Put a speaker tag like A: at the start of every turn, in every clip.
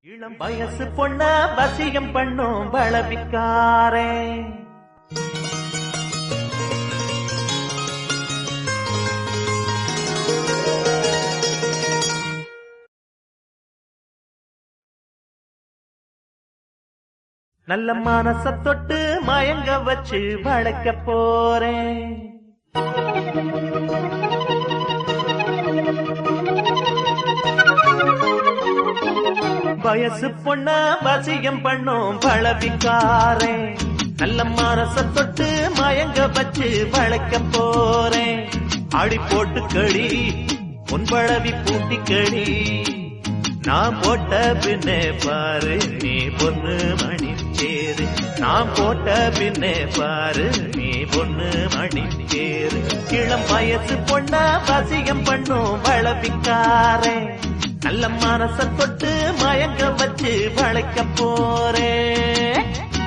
A: இளம் வயசு பொண்ண வசியம் பண்ணும் பளவிக்காரே நல்ல மனச தொட்டு மயங்க வச்சு வளர்க்க போறேன் வயசு பொண்ண வசியம் பண்ணும் பழவிக்காரே நல்ல மனச தொட்டு மயங்க வச்சு வளர்க்க போறேன் அடி போட்டு கடி பொன்பழவி பூட்டி கடி நான் போட்ட பின்னே பாரு நீ பொண்ணு மணி தேரு நான் போட்ட பின்னே பாரு நீ பொண்ணு மணி தேரு இளம் வயசு பொண்ணா வசியம் பண்ணும் வளவிக்காரே நல்ல மனச தொட்டு மயங்க வச்சு வளைக்க போறேன்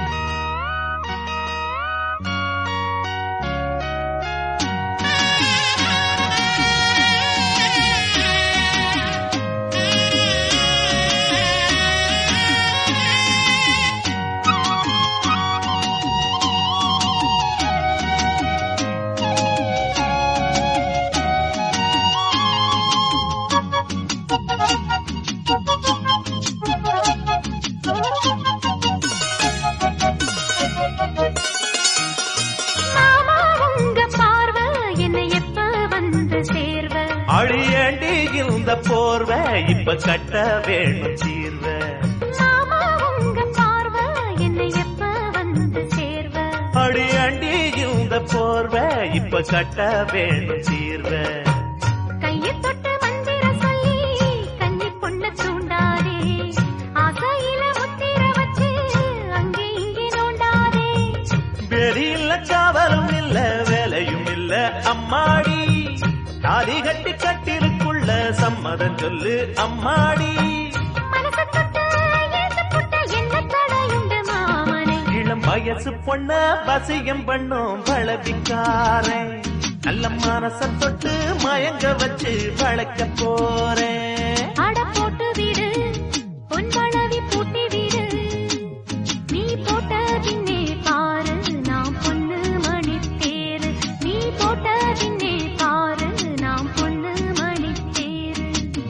B: மாமா உங்க பார்வை என்னை எப்ப வந்து சேர்வ
A: அழியண்டி இந்த போர்வை இப்ப கட்ட வேணும் தீர்வ
B: மாமா உங்க பார்வை என்னை எப்ப வந்து சேர்வ
A: அழியண்டி இந்த போர்வை இப்ப கட்ட வேணும் தீர்வ
B: கையை தொட்டு மந்திர சொல்லி கன்னி பொண்ண தூண்டாதே ஆசையில முத்திர வச்சு அங்கே இங்கே நோண்டாதே
A: வெறி இல்ல காவலும் இல்ல வேலையும் இல்ல அம்மாடி தாலி கட்டி கட்டிலுக்குள்ள சம்மதம் சொல்லு அம்மாடி
B: மனச தொட்டு ஏத்து புட்ட என்ன தடையுண்டு மாமனை
A: இளம் வயசு பொண்ண வசியம் பண்ணும் பழவிக்காரன் நல்ல மனச தொட்டு மயங்க வச்சு வளர்க்க போறேன்
B: அட போட்டு விடு பொன்பளவி பூட்டி விடு நீ போட்ட பின்னே பாரு நாம் பொண்ணு மணி தேரு நீ போட்ட பின்னே பாரு நாம் பொண்ணு மணி தேரு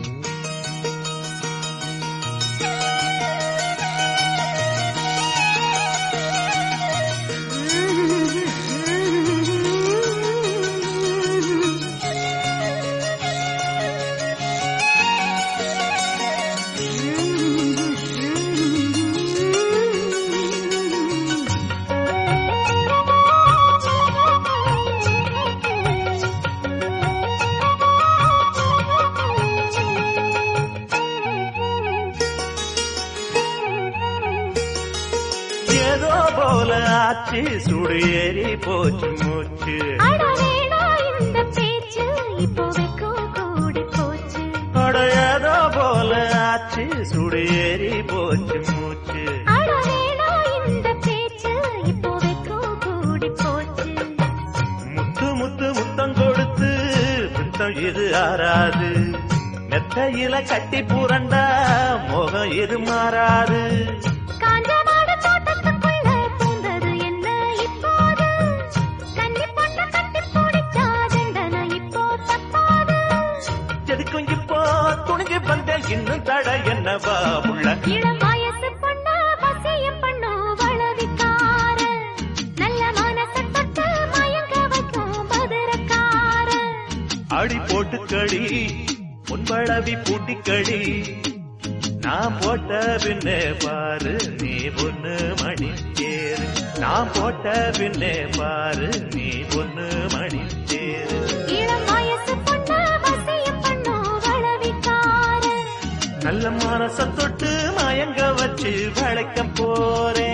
A: ஏதோ போல ஆச்சு சுடு ஏறி போச்சு மூச்சு
B: அட வேணா இந்த பேச்சு இப்போ வைக்கும் கூடி போச்சு
A: அட ஏதோ போல ஆச்சு சுடு ஏறி போச்சு மூச்சு
B: அட வேணா இந்த பேச்சு இப்போ வைக்கும் கூடி போச்சு
A: முத்து முத்து முத்தம் கொடுத்து முத்தம் இது ஆறாது மெத்தையில கட்டி புரண்டா முகம் இது மாறாது
B: காஞ்ச மாடு தோட்டத்துக்குள்ள பூந்தது என்ன இப்போது கன்னி பொண்ணு கட்டி பிடிச்சா தண்டனை இப்போ தப்பாது
A: எதுக்கும் இப்போ துணிஞ்சு வந்த இன்னும் தட என்னவா உள்ள
B: இளம் வயசு பொண்ணு வசியம் பண்ணு வளவிக்கார நல்ல மனச தொட்டு மயங்க வைக்கும் மதுரக்கார
A: அடி போட்டு கடி பொன்பளவி பூட்டி கடி நான் போட்ட பின்னே பாரு நீ பொண்ணு மணி தேரு நான் போட்ட பின்னே பாரு நீ பொண்ணு மணி தேரு
B: இளம் வயசு பொண்ணு வசியம் பண்ணு வளவிக்கார
A: நல்ல மனச தொட்டு மயங்க வச்சு வளைக்க போறேன்